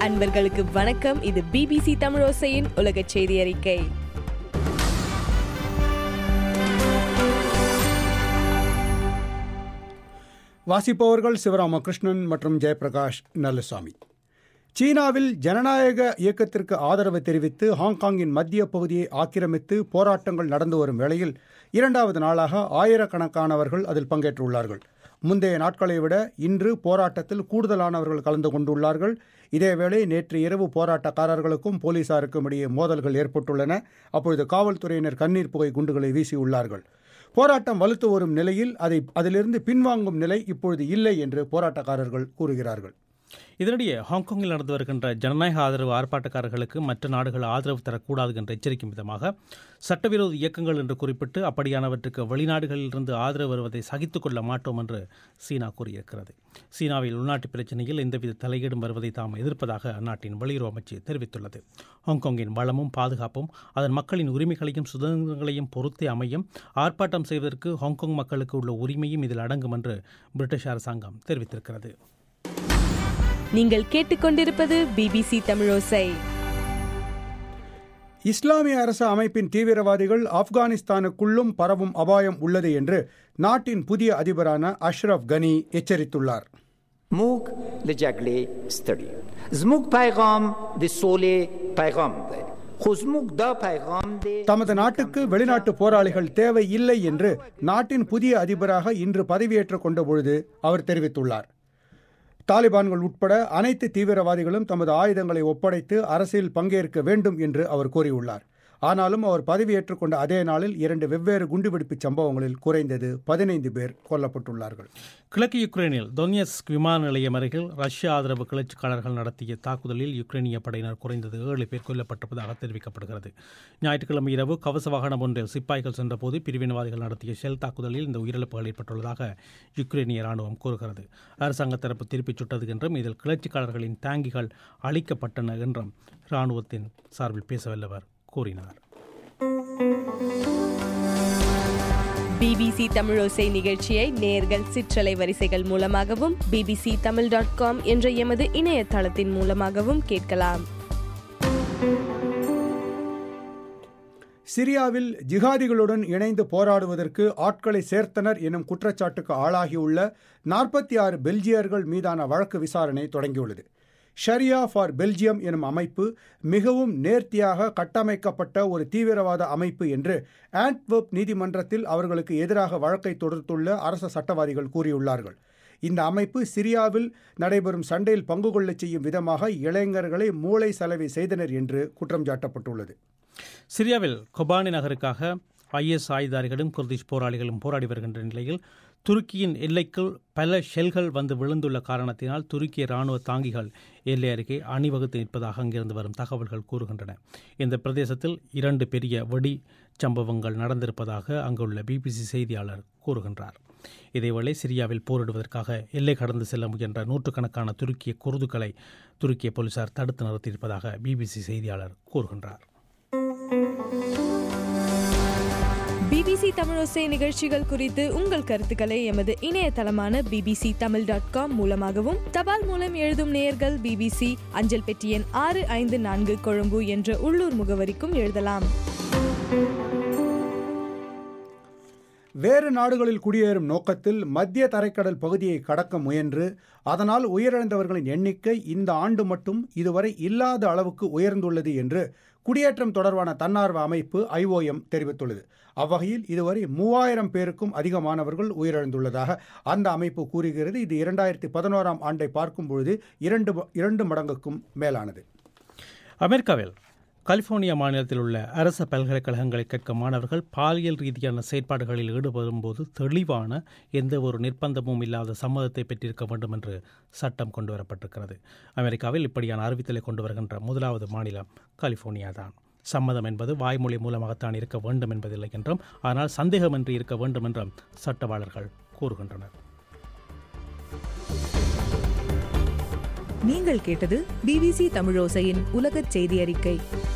அன்பர்களுக்கு வணக்கம் இது பிபிசி தமிழோசையின் உலக செய்தி அறிக்கை வாசிப்பவர்கள் சிவராமகிருஷ்ணன் மற்றும் ஜெயபிரகாஷ் நல்லசாமி சீனாவில் ஜனநாயக இயக்கத்திற்கு ஆதரவு தெரிவித்து ஹாங்காங்கின் மத்திய பகுதியை ஆக்கிரமித்து போராட்டங்கள் நடந்து வரும் வேளையில் இரண்டாவது நாளாக ஆயிரக்கணக்கானவர்கள் அதில் பங்கேற்றுள்ளார்கள் முந்தைய நாட்களை விட இன்று போராட்டத்தில் கூடுதலானவர்கள் கலந்து கொண்டுள்ளார்கள் இதேவேளை நேற்று இரவு போராட்டக்காரர்களுக்கும் போலீசாருக்கும் இடையே மோதல்கள் ஏற்பட்டுள்ளன அப்பொழுது காவல்துறையினர் கண்ணீர் புகை குண்டுகளை வீசியுள்ளார்கள் போராட்டம் வலுத்து வரும் நிலையில் அதை அதிலிருந்து பின்வாங்கும் நிலை இப்பொழுது இல்லை என்று போராட்டக்காரர்கள் கூறுகிறார்கள் இதனிடையே ஹாங்காங்கில் நடந்து வருகின்ற ஜனநாயக ஆதரவு ஆர்ப்பாட்டக்காரர்களுக்கு மற்ற நாடுகள் ஆதரவு தரக்கூடாது என்று எச்சரிக்கும் விதமாக சட்டவிரோத இயக்கங்கள் என்று குறிப்பிட்டு அப்படியானவற்றுக்கு வெளிநாடுகளிலிருந்து ஆதரவு வருவதை சகித்துக் கொள்ள மாட்டோம் என்று சீனா கூறியிருக்கிறது சீனாவில் உள்நாட்டு பிரச்சனையில் எந்தவித தலையீடும் வருவதை தாம் எதிர்ப்பதாக அந்நாட்டின் வெளியுறவு அமைச்சு தெரிவித்துள்ளது ஹாங்காங்கின் வளமும் பாதுகாப்பும் அதன் மக்களின் உரிமைகளையும் சுதந்திரங்களையும் பொறுத்தே அமையும் ஆர்ப்பாட்டம் செய்வதற்கு ஹாங்காங் மக்களுக்கு உள்ள உரிமையும் இதில் அடங்கும் என்று பிரிட்டிஷ் அரசாங்கம் தெரிவித்திருக்கிறது நீங்கள் கேட்டுக்கொண்டிருப்பது பிபிசி தமிழோசை இஸ்லாமிய அரசு அமைப்பின் தீவிரவாதிகள் ஆப்கானிஸ்தானுக்குள்ளும் பரவும் அபாயம் உள்ளது என்று நாட்டின் புதிய அதிபரான அஷ்ரப் கனி எச்சரித்துள்ளார் موږ له جګړې ستړي زموږ پیغام د سولې پیغام دی خو زموږ دا پیغام دی தமது நாட்டுக்கு வெளிநாட்டு போராளிகள் தேவை இல்லை என்று நாட்டின் புதிய அதிபராக இன்று பதவியேற்றுக் கொண்ட பொழுது அவர் தெரிவித்துள்ளார் தாலிபான்கள் உட்பட அனைத்து தீவிரவாதிகளும் தமது ஆயுதங்களை ஒப்படைத்து அரசியல் பங்கேற்க வேண்டும் என்று அவர் கூறியுள்ளார் ஆனாலும் அவர் பதவியேற்றுக் கொண்ட அதே நாளில் இரண்டு வெவ்வேறு குண்டுவெடிப்பு சம்பவங்களில் குறைந்தது பதினைந்து பேர் கொல்லப்பட்டுள்ளார்கள் கிழக்கு யுக்ரைனில் தொன்யஸ்க் விமான நிலையம் அருகில் ரஷ்ய ஆதரவு கிளர்ச்சிக்காரர்கள் நடத்திய தாக்குதலில் யுக்ரைனிய படையினர் குறைந்தது ஏழு பேர் கொல்லப்பட்டிருப்பதாக தெரிவிக்கப்படுகிறது ஞாயிற்றுக்கிழமை இரவு கவச வாகனம் ஒன்றில் சிப்பாய்கள் சென்றபோது பிரிவினவாதிகள் நடத்திய ஷெல் தாக்குதலில் இந்த உயிரிழப்புகள் ஏற்பட்டுள்ளதாக யுக்ரைனிய ராணுவம் கூறுகிறது அரசாங்க தரப்பு திருப்பிச் சுட்டது என்றும் இதில் கிளர்ச்சிக்காரர்களின் தாங்கிகள் அழிக்கப்பட்டன என்றும் ராணுவத்தின் சார்பில் பேசவல்லவர் கூறினார் பிபிசி தமிழோசை நிகழ்ச்சியை நேர்கள் சிற்றலை வரிசைகள் மூலமாகவும் பிபிசி தமிழ் டாட் காம் என்ற எமது இணையதளத்தின் மூலமாகவும் கேட்கலாம் சிரியாவில் ஜிகாதிகளுடன் இணைந்து போராடுவதற்கு ஆட்களை சேர்த்தனர் எனும் குற்றச்சாட்டுக்கு ஆளாகியுள்ள நாற்பத்தி ஆறு பெல்ஜியர்கள் மீதான வழக்கு விசாரணை தொடங்கியுள்ளது ஷரியா ஃபார் பெல்ஜியம் எனும் அமைப்பு மிகவும் நேர்த்தியாக கட்டமைக்கப்பட்ட ஒரு தீவிரவாத அமைப்பு என்று ஆண்ட்வெர்ப் நீதிமன்றத்தில் அவர்களுக்கு எதிராக வழக்கை தொடுத்துள்ள அரச சட்டவாதிகள் கூறியுள்ளார்கள் இந்த அமைப்பு சிரியாவில் நடைபெறும் சண்டையில் பங்கு கொள்ளச் செய்யும் விதமாக இளைஞர்களை மூளை சலவை செய்தனர் என்று குற்றம் சாட்டப்பட்டுள்ளது சிரியாவில் கொபானி நகருக்காக ஐஎஸ் ஆயுதாரிகளும் குர்திஷ் போராளிகளும் போராடி வருகின்ற நிலையில் துருக்கியின் எல்லைக்குள் பல ஷெல்கள் வந்து விழுந்துள்ள காரணத்தினால் துருக்கிய இராணுவ தாங்கிகள் எல்லை அருகே அணிவகுத்து நிற்பதாக அங்கிருந்து வரும் தகவல்கள் கூறுகின்றன இந்த பிரதேசத்தில் இரண்டு பெரிய வெடி சம்பவங்கள் நடந்திருப்பதாக அங்குள்ள பிபிசி செய்தியாளர் கூறுகின்றார் இதேவேளை சிரியாவில் போரிடுவதற்காக எல்லை கடந்து செல்ல முயன்ற நூற்றுக்கணக்கான துருக்கிய குருதுக்களை துருக்கிய போலீசார் தடுத்து நிறுத்தியிருப்பதாக பிபிசி செய்தியாளர் கூறுகின்றார் பிபிசி தமிழோசை நிகழ்ச்சிகள் குறித்து உங்கள் கருத்துக்களை எமது இணையதளமான பிபிசி தமிழ் டாட் காம் மூலமாகவும் தபால் மூலம் எழுதும் நேயர்கள் பிபிசி அஞ்சல் பெட்டி எண் ஆறு ஐந்து நான்கு கொழும்பு என்ற உள்ளூர் முகவரிக்கும் எழுதலாம் வேறு நாடுகளில் குடியேறும் நோக்கத்தில் மத்திய தரைக்கடல் பகுதியை கடக்க முயன்று அதனால் உயிரிழந்தவர்களின் எண்ணிக்கை இந்த ஆண்டு மட்டும் இதுவரை இல்லாத அளவுக்கு உயர்ந்துள்ளது என்று குடியேற்றம் தொடர்பான தன்னார்வ அமைப்பு ஐஓஎம் தெரிவித்துள்ளது அவ்வகையில் இதுவரை மூவாயிரம் பேருக்கும் அதிகமானவர்கள் உயிரிழந்துள்ளதாக அந்த அமைப்பு கூறுகிறது இது இரண்டாயிரத்தி பதினோராம் ஆண்டை பார்க்கும் பொழுது இரண்டு இரண்டு மடங்குக்கும் மேலானது அமெரிக்காவில் கலிபோர்னியா மாநிலத்தில் உள்ள அரச பல்கலைக்கழகங்களை கற்க மாணவர்கள் பாலியல் ரீதியான செயற்பாடுகளில் ஈடுபடும் போது தெளிவான எந்த ஒரு நிர்பந்தமும் இல்லாத சம்மதத்தை பெற்றிருக்க வேண்டும் என்று சட்டம் கொண்டு வரப்பட்டிருக்கிறது அமெரிக்காவில் இப்படியான அறிவித்தலை கொண்டு வருகின்ற முதலாவது மாநிலம் கலிபோர்னியா தான் சம்மதம் என்பது வாய்மொழி மூலமாகத்தான் இருக்க வேண்டும் என்பதில்லை என்றும் ஆனால் சந்தேகமின்றி இருக்க வேண்டும் என்றும் சட்டவாளர்கள் கூறுகின்றனர் நீங்கள் கேட்டது பிபிசி தமிழோசையின் உலகச் செய்தி அறிக்கை